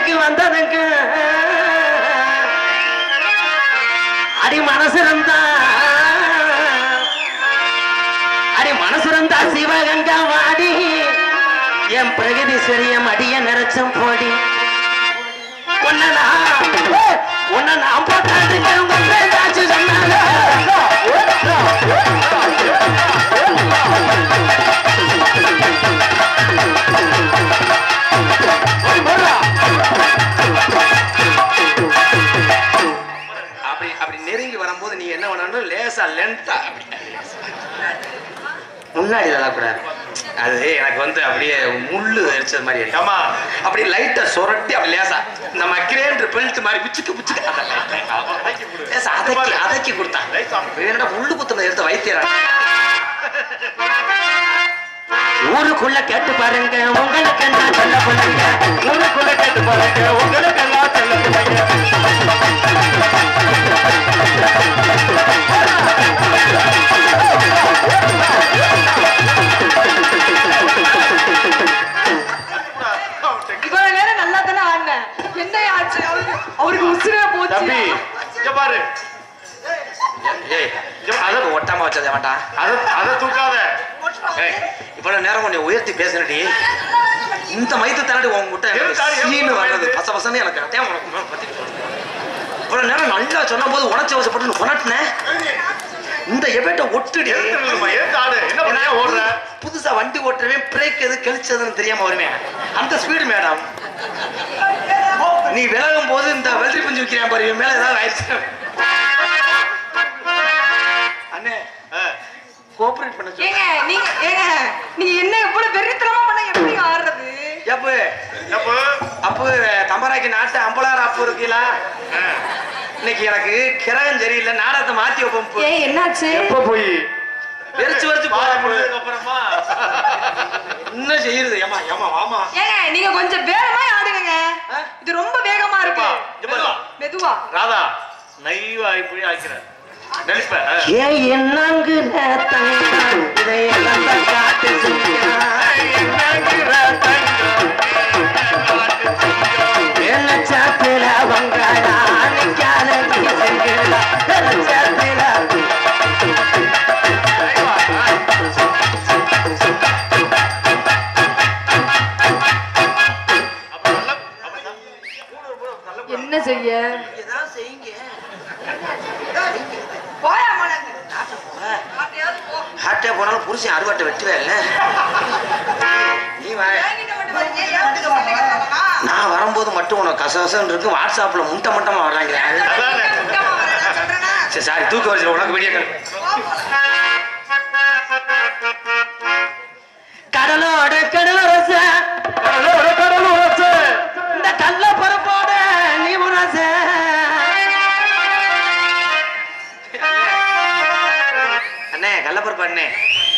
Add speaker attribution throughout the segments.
Speaker 1: எனக்கு வந்ததுக்கு அடி மனசு இருந்தா அடி மனசு இருந்தா சிவகங்கா வாடி என் பிரகதீஸ்வரியம் அடிய நிறைச்சம் போடி உன்னை நான் உன்னை நான் போட்டாதுக்கு உங்களை ஏதாச்சும் சொன்னாங்க
Speaker 2: அப்படி அப்படி நெருங்கி வரும்போது நீ என்ன பண்ணணும் லேசா லென்த்தா அப்படி முன்னாடி தள்ளக்கூடாது அது எனக்கு வந்து அப்படியே முள்ளு எரிச்சது மாதிரி இருக்கு
Speaker 3: ஆமா
Speaker 2: அப்படி லைட்டா சுரட்டி அப்படி லேசா நம்ம கிரேண்டர் பெல்ட் மாதிரி பிச்சுக்கு பிச்சுக்கு அந்த light ஆ. லேசா அதக்கி அதக்கி கொடுத்தான் என்னடா முள்ளு குத்துன எடுத்து வைத்தியரா
Speaker 1: ஊருக்குள்ள கேட்டு பாருங்க உங்களுக்கு நான் சொல்ல பிள்ளைங்க ஊருக்குள்ள கேட்டு பாருங்க உங்களுக்கு எல்லாம் சொல்ல பிள்ளைங்க
Speaker 4: இவ்வளவு நேரம் நல்லா தானே ஆடினேன் என்ன ஆச்சு அவருக்கு அவருக்கு உசுரே போச்சு
Speaker 3: தம்பி இங்க பாரு
Speaker 2: ஏய் அதை ஒட்டாம வச்சதே வேண்டாம்
Speaker 3: அத அத தூக்காத
Speaker 2: ஏய் இவ்வளவு நேரம் கொஞ்சம் உயர்த்தி பேசுனடி இந்த மைத்து தாண்டி உங்ககிட்ட
Speaker 3: எதுக்கு தாடி?
Speaker 2: சீனு வர்றது பச பசன்னு எனக்கு அதே உனக்கு மேல பத்தி இவ்வளவு நேரம் நல்லா சொன்ன போது உணர்ச்சி வசப்பட்டு உணட்டினேன் இந்த எபேட்ட ஒட்டுடி
Speaker 3: எதுக்கு நில்லுமா எதுக்கு ஆடு என்ன பண்ண ஓடுற
Speaker 2: புதுசா வண்டி ஓட்டுறவன் பிரேக் எது கழிச்சதுன்னு தெரியாம வருவேன் அந்த ஸ்பீடு மேடம் நீ விலகும் போது இந்த வெள்ளரி பஞ்சு வைக்கிறேன் பாரு இவன் மேல ஏதாவது ஆயிடுச்சு அண்ணே
Speaker 3: ஆ.
Speaker 2: கோஆபரேட் பண்ண சொல்லு.
Speaker 4: ஏங்க நீங்க ஏங்க நீங்க என்ன இவ்வளவு வெறித்தனமா பண்ண எப்படி ஆடுறது
Speaker 2: ஏப்பு
Speaker 3: எப்போ
Speaker 2: அப்பு தம்பராக்கி நாட்டு அம்பலார் அப்பு இருக்குல்ல
Speaker 3: ஆ.
Speaker 2: இன்னைக்கு எனக்கு கிரகம் சரியில்லை நாடகத்தை மாத்தி வைப்போம் போ.
Speaker 4: ஏன் என்னாச்சு
Speaker 3: எப்ப போய்
Speaker 2: வெறிச்சு வெறிச்சு
Speaker 3: பால்
Speaker 2: போறேன்
Speaker 3: முடிஞ்சதுக்கு அப்புறமா
Speaker 2: இன்னும் செய்யுது ஏமா ஏமா வாமா
Speaker 4: ஏங்க நீங்க கொஞ்சம் வேகமா ஆடுங்க
Speaker 2: ஆ?
Speaker 4: இது ரொம்ப வேகமா இருக்கு
Speaker 3: இங்க பாரு.
Speaker 4: மெதுவா
Speaker 3: ராதா நைவா இப்படி ஆக்கிறேன் நெளிப்ப ஆ.
Speaker 1: ஏன் என்னங்குற தங்கம் இதையெல்லாம் தான் காட்டு வெள்ளச்சாத்துல வங்காளா நிக்காத நீசங்களா வெள்ளச்சாத்துல
Speaker 3: அப்ப நல்லா அப்படிதான்.
Speaker 4: என்ன செய்ய
Speaker 2: ஏதாவது செய்யுங்க
Speaker 4: போயா மலங்க மாட்டையாவது போ
Speaker 2: ஹார்ட்டே போனாலும் புருஷன் அறுவாட்டை வெட்டுவே இல்ல நீ வா
Speaker 4: என்கிட்ட மட்டும் வந்து ஏன் வீட்டுக்கு வரலைங்க?
Speaker 2: நான் வரும்போது மட்டும் உனக்கு கசகசன்னு இருக்கு வாட்ஸ்அப்ல முட்டை முட்டமா வர்றாங்க
Speaker 3: அதானே.
Speaker 4: முக்கியமா வரேன் சொல்றேனா?
Speaker 2: சரி சாரி தூக்க வச்சு உனக்கு வெளியே கண்
Speaker 1: கடலோட கடலரச கடலோட கடலரச இந்த கள்ள பரப்போட நீ முரச
Speaker 2: அண்ணே கள்ளப்பருப்பு அண்ணே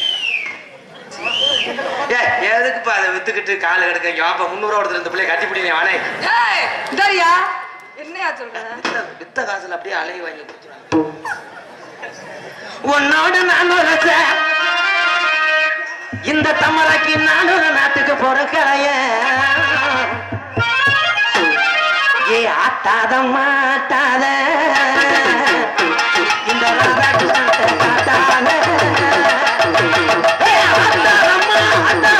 Speaker 2: ஏ எதுக்குப்பா அதை வித்துக்கிட்டு காலை எடுக்க இங்க வாப்பா முந்நூறு ஒருத்தர் இந்த பிள்ளைய கட்டிப்பிடி நீ வானே
Speaker 4: ஏய் இந்தாரியா என்னையா சொல்ற
Speaker 2: வித்த- வித்த காசுல அப்படியே அலைய வாங்கி கொடுத்துருவாங்க
Speaker 1: உன்னோட நான் உரச இந்த தமராக்கி நான் ஒரு நாட்டுக்கு பொறுக்காய ஏ ஆட்டாத மாட்டாத இந்த ராதாகிருஷ்ணத்தை காட்டாத ஏ ஆட்டாத மாட்டாத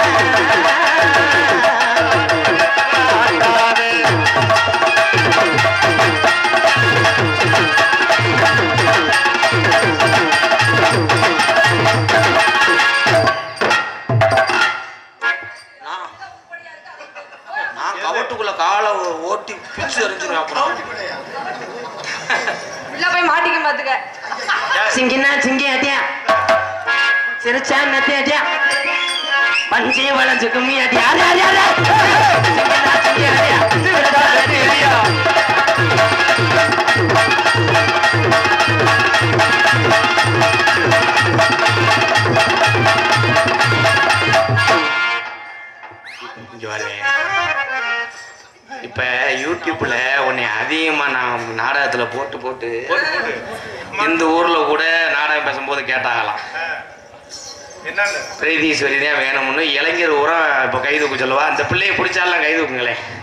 Speaker 2: நான் நான் கவட்டுக்குள்ள காலை ஓட்டி பிச்சு எறிஞ்சிருவேன் அப்புறம்
Speaker 4: உள்ள போய் மாட்டிக்க பாத்துக்க
Speaker 1: சிங்கினா சிங்கி அடியா சிரிச்சா நத்தி அடியா பஞ்சி வளைஞ்சு கும்மி அடியா அடியா அடியா அடியா சிங்கினா சிங்கி அடியா சிரிச்சா நத்தி அடியா
Speaker 2: இங்க வருவேன் இப்ப யூடியூப்ல உன்னை அதிகமா நான் நாடகத்துல போட்டு போட்டு
Speaker 3: போட்டு போட்டு
Speaker 2: இந்த ஊர்ல கூட நாடகம் பேசும்போது கேட்டாகலாம்
Speaker 3: என்னன்னு
Speaker 2: பிரீதீஸ்வரி தான் வேணும்னு இளைஞர் ஊரா இப்போ கை தூக்க சொல்லுவா அந்த பிள்ளையை பிடிச்சாலாம் கை தூக்குங்களேன்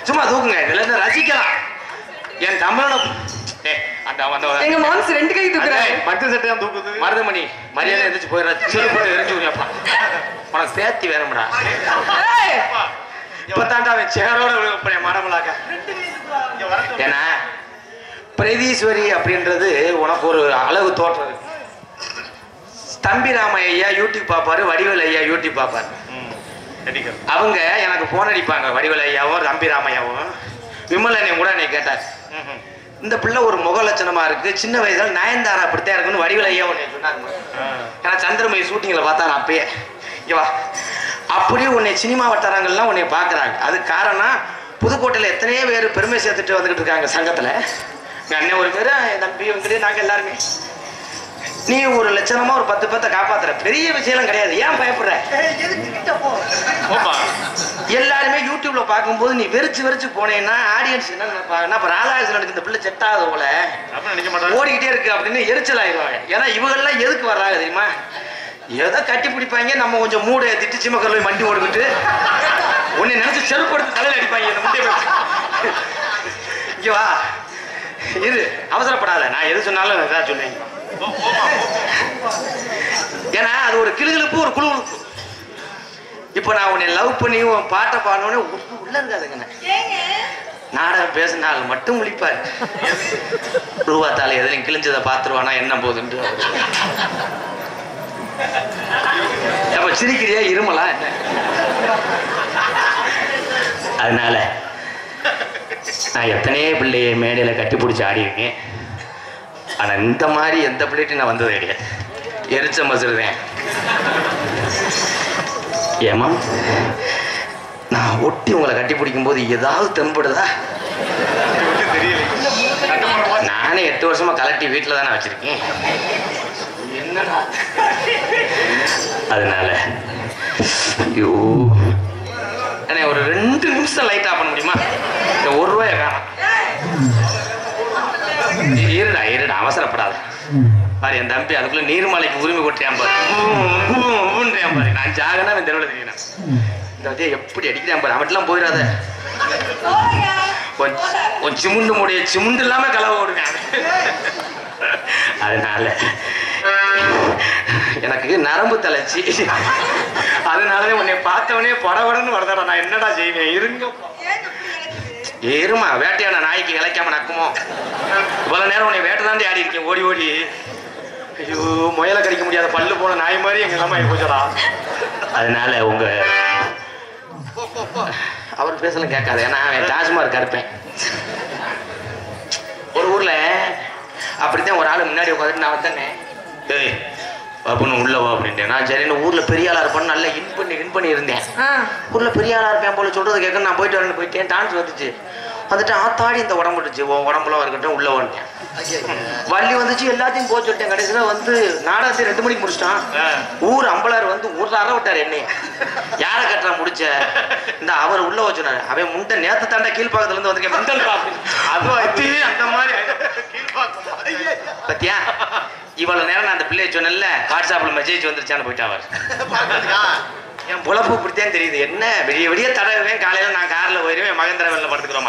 Speaker 2: சும்மா தூக்குங்க இதுல இருந்து ரசிக்கலாம் என் தமிழனை ஏய், அந்த அந்த
Speaker 4: எங்க மாம்ஸ் ரெண்டு கை தூக்குறாரு
Speaker 2: அடே,
Speaker 3: மட்டு சட்டையா தூக்குது
Speaker 2: மருதமணி மரியாதை எந்திரிச்சு போயிடுறா சிறு எரிஞ்சு விடுறப்பா உனக்கு சேர்த்தி வேணும்டா
Speaker 4: ஏய்,
Speaker 2: இப்பதான்டா அவன் சேரோட விழுப்படைய மரமலாக்க
Speaker 3: இங்க வரட்டும்.
Speaker 2: ஏன்னா பிரதீஸ்வரி அப்படின்றது உனக்கு ஒரு அழகு தோற்றம் இருக்கு. தம்பி ராம ஐயா யூடியூப் பார்ப்பாரு வடிவேல் ஐயா யூடியூப் பார்ப்பாரு
Speaker 3: ம், நடிகர்
Speaker 2: அவங்க எனக்கு போன் அடிப்பாங்க வடிவேல் ஐயாவும் தம்பி ராமையாவும் விமலனையும் கூட என்னை கேட்டார்
Speaker 3: ம்ஹும்.
Speaker 2: இந்த பிள்ளை ஒரு முக லட்சணமா இருக்கு சின்ன வயசுல நயன்தாரா அப்படித்தான் இருக்குன்னு வடிவேல் ஐயா உன்னை சொன்னாங்க
Speaker 3: ஆ.
Speaker 2: ஏன்னா சந்திரமதி ஷூட்டிங்ல பார்த்தாரு அப்பயே இங்க வா அப்படியே உன்னை சினிமா வட்டாரங்கள்லாம் உன்னை பார்க்கறாங்க அது காரணம் புதுக்கோட்டையில எத்தனையோ பேர் பெருமை சேர்த்துட்டு வந்துகிட்டு இருக்காங்க சங்கத்துல எங்க அண்ணன் ஒரு பேரு என் தம்பி வந்துட்டு நாங்க எல்லாருமே நீ ஒரு லட்சணமா ஒரு பத்து பேர்த்த காப்பாத்துற பெரிய விஷயம் கிடையாது ஏன் பயப்படுற
Speaker 3: போப்பா.
Speaker 2: எல்லாருமே யூடியூப்ல பார்க்கும்போது நீ வெறிச்சு வெறிச்சு போனேன்னா ஆடியன்ஸ் என்ன நினைப்பாங்கன்னா அப்ப ராதாகிருஷ்ணனுக்கு இந்த பிள்ளை செட் ஆகாத போல
Speaker 3: அப்ப நினைக்க மாட்டாங்க.
Speaker 2: ஓடிக்கிட்டே இருக்கு அப்படின்னு எரிச்சல் ஆயிடுவாங்க ஏன்னா இவங்கெல்லாம் எதுக்கு வர்றாங்க தெரியுமா ஏதோ கட்டி பிடிப்பாங்க நம்ம கொஞ்சம் மூட திட்டு சிம்மக்கல்ல போய் மண்டி ஓடிக்கிட்டு உன்னை நினைச்சு செருப்பு எடுத்து தலையில அடிப்பாங்க இந்த முட்டையை வச்சு இங்க வா இரு அவசரப்படாத நான் எது சொன்னாலும் இதான் சொல்லுவேன்
Speaker 3: போ, போப்பா, போ.
Speaker 2: ஏன்னா அது ஒரு கிளுகிழுப்பு ஒரு குழுகுழுப்பு இப்போ நான் உன்னை லவ் பண்ணி உன் பாட்டை பாடணுன்னே உப்பு உள்ள இருக்காதுங்கண்ணே நாடகம் பேசினால் மட்டும் முழிப்பார் ரூபாத்தால எதுலையும் கிழிஞ்சதை பார்த்துருவானா என்ன போகுதுன்ட்டு அப்ப சிரிக்கிறியா இருமலா என்ன அதனால நான் எத்தனையோ பிள்ளைய மேடையில கட்டி பிடிச்சி ஆடிருக்கேன் ஆனா இந்த மாதிரி எந்த பிள்ளைகிட்டும் நான் வந்தது கிடையாது எரிச்ச மசுருவேன் ஏமா நான் ஒட்டி உங்களை கட்டி பிடிக்கும் போது ஏதாவது தென்படுதா
Speaker 3: விட்டு தெரியல. கட்டுமரம் மாதிரி.
Speaker 2: நானே எட்டு வருஷமா கலட்டி வீட்டில் தானே வச்சிருக்கேன் என்னடா அதனால ஐயோ அண்ணே ஒரு ரெண்டு நிமிஷம் லைட் ஆஃப் பண்ண முடியுமா இந்த ஒரு ரூபாய காணும் இருடா இருடா அவசரப்படாத பாரு என் தம்பி அதுக்குள்ள நீர்மலைக்கு உரிமை கொட்டியான் பாரு ஊன்றியான் பாரு நான் ஜாகனா அவன் தெருவில் தெரியணும் இந்த வத்தியை எப்படி அடிக்கிறான் பாரு அவன்லாம் போயிடாத கொஞ்சம் கொஞ்சம் சிமுண்டு முடிய சிமுண்டு இல்லாம கலவை ஓடுவேன் அதனால எனக்கு நரம்பு தலைச்சி அதனாலதான் உன்னை பார்த்தவனே படபடன்னு வரதடா நான் என்னடா செய்வேன் இருங்க ஏறுமா வேட்டையான நாய்க்கு இழைக்காம நக்குமோ இவ்வளவு நேரம் உன்னை வேட்டை தாண்டி ஆடி இருக்கேன் ஓடி ஓடி ஐயோ முயலை கடிக்க முடியாத பல்லு போன நாய் மாதிரி எங்க இல்லாம போச்சடா அதனால உங்க அவர் பேசலாம் கேட்காது ஏன்னா அவன் டாஸ்மார்க் இருப்பேன் ஒரு ஊர்ல அப்படித்தான் ஒரு ஆள் முன்னாடி உட்காந்துட்டு நான் வந்தேனே டேய் அப்படின்னு உள்ள வா அப்படின்ட்டு நான் சரின்னு ஊர்ல பெரிய ஆளா இருப்பான்னு நல்லா இன் பண்ணி இன் பண்ணி இருந்தேன்
Speaker 4: ஆ,
Speaker 2: ஊர்ல பெரிய ஆளா இருப்பேன் போல சொல்றது கேட்க நான் போயிட்டு வரேன்னு போயிட்டேன் டான்ஸ் வந்துச்சு வந்துட்டு ஆத்தாடி இந்த உடம்பு வந்துச்சு உன் உடம்புலாம் இருக்கட்டும் உள்ள வந்துட்டேன் வள்ளி வந்துச்சு எல்லாத்தையும் போக சொல்லிட்டேன் கடைசியில வந்து நாடகத்தை ரெண்டு மணிக்கு முடிச்சிட்டான்
Speaker 3: ஆ.
Speaker 2: ஊர் அம்பலார் வந்து ஊர்ல அற விட்டாரு என்னைய யார கட்டுறா முடிச்ச இந்த அவர் உள்ள வச்சுனாரு அவன் முண்டை நேத்து தாண்டா கீழ்பாக்கத்துல இருந்து வந்திருக்கேன் முண்டல் அது அது அந்த மாதிரி
Speaker 3: கீழ்பாக்கமா?
Speaker 2: பத்தியா இவ்வளவு நேரம் நான் அந்த பிள்ளைய சொன்னேன்ல வாட்ஸ்அப்ல மெசேஜ் வந்துருச்சான்னு போயிட்டா அவர் என் பொழப்பு இப்படித்தான் தெரியுது என்ன விடிய விடிய தடவுவேன் காலையில நான் கார்ல போயிருவேன் மகேந்திர வெள்ள படுத்துக்கிறோம்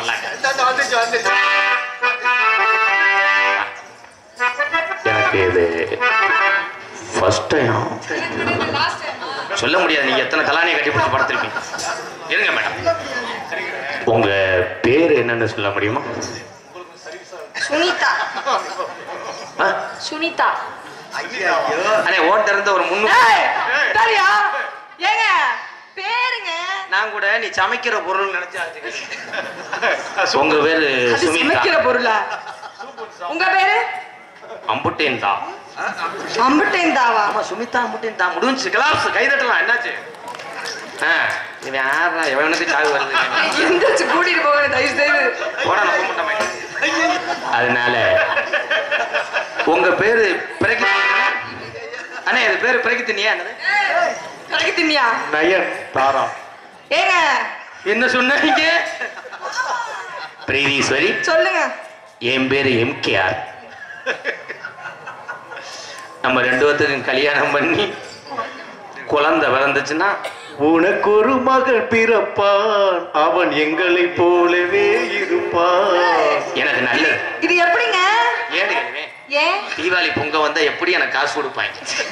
Speaker 2: எனக்கு இது ஃபர்ஸ்ட் டைம் சொல்ல முடியாது நீங்க எத்தனை கலானியை கட்டி பிடிச்சி படுத்திருப்பீங்க இருங்க மேடம் உங்க பேர் என்னன்னு சொல்ல முடியுமா
Speaker 4: சுனிதா
Speaker 2: ஆ?
Speaker 4: சுனிதா
Speaker 2: அண்ணே ஓட்ட இருந்த ஒரு முன்னூறு
Speaker 4: ஏய், சரியா ஏங்க பேருங்க
Speaker 2: நான் கூட நீ சமைக்கிற பொருள் நினைச்சா உங்க பேரு
Speaker 4: அது
Speaker 2: சுமிதா
Speaker 4: சமைக்கிற பொருளா உங்க பேரு
Speaker 2: அம்புட்டேன் தான்
Speaker 4: அம்புட்டேன் தாவா
Speaker 2: ஆமா சுமிதா அம்புட்டேன் தான் முடிஞ்சு கிளாஸ் கை தட்டலாம் என்னாச்சு ஆ இவன் யாரா எவனுக்கு சாவு வருது
Speaker 4: எந்திரிச்சு கூட்டிட்டு போங்க தயவு செய்து
Speaker 2: போடா நான் போக மாட்டேன் அதனால உங்க பேரு பிரகி அண்ணே இது பேரு பிரகி தினியா என்னது
Speaker 4: கடைக்கு தின்னியா
Speaker 3: நயன் தாரா
Speaker 4: ஏங்க
Speaker 2: என்ன சொன்னீங்க பிரீதீஸ்வரி
Speaker 4: சொல்லுங்க
Speaker 2: என் பேரு எம்கேஆர் நம்ம ரெண்டு பேர்த்துக்கும் கல்யாணம் பண்ணி குழந்தை பிறந்துச்சுன்னா
Speaker 3: உனக்கு ஒரு மகள் பிறப்பான் அவன் எங்களைப் போலவே இருப்பான்
Speaker 2: எனக்கு நல்லது
Speaker 4: இது எப்படிங்க
Speaker 2: ஏன்னு கேளுவேன்
Speaker 4: ஏன்
Speaker 2: தீபாவளி பொங்க வந்தா எப்படி எனக்கு காசு கொடுப்பாங்க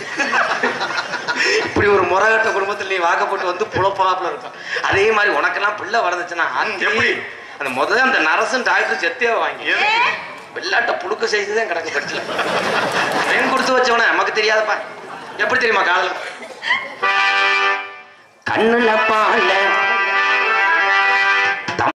Speaker 2: இப்படி ஒரு முறகட்ட குடும்பத்துல நீ வாக்கப்பட்டு வந்து புலப்பாப்புல இருக்கும் அதே மாதிரி உனக்கெல்லாம் பிள்ளை வளர்ந்துச்சுன்னா ஆந்தி,
Speaker 3: எப்படி?
Speaker 2: அந்த முதல்ல அந்த நரசன் டாக்டர் செத்தே வாங்கி
Speaker 4: ஏன்?
Speaker 2: வெள்ளாட்ட புழுக்க செய்துதான் கிடக்கு படிச்சு பெண் கொடுத்து வச்சவன நமக்கு தெரியாதப்பா எப்படி தெரியுமா காதல் கண்ணுல பால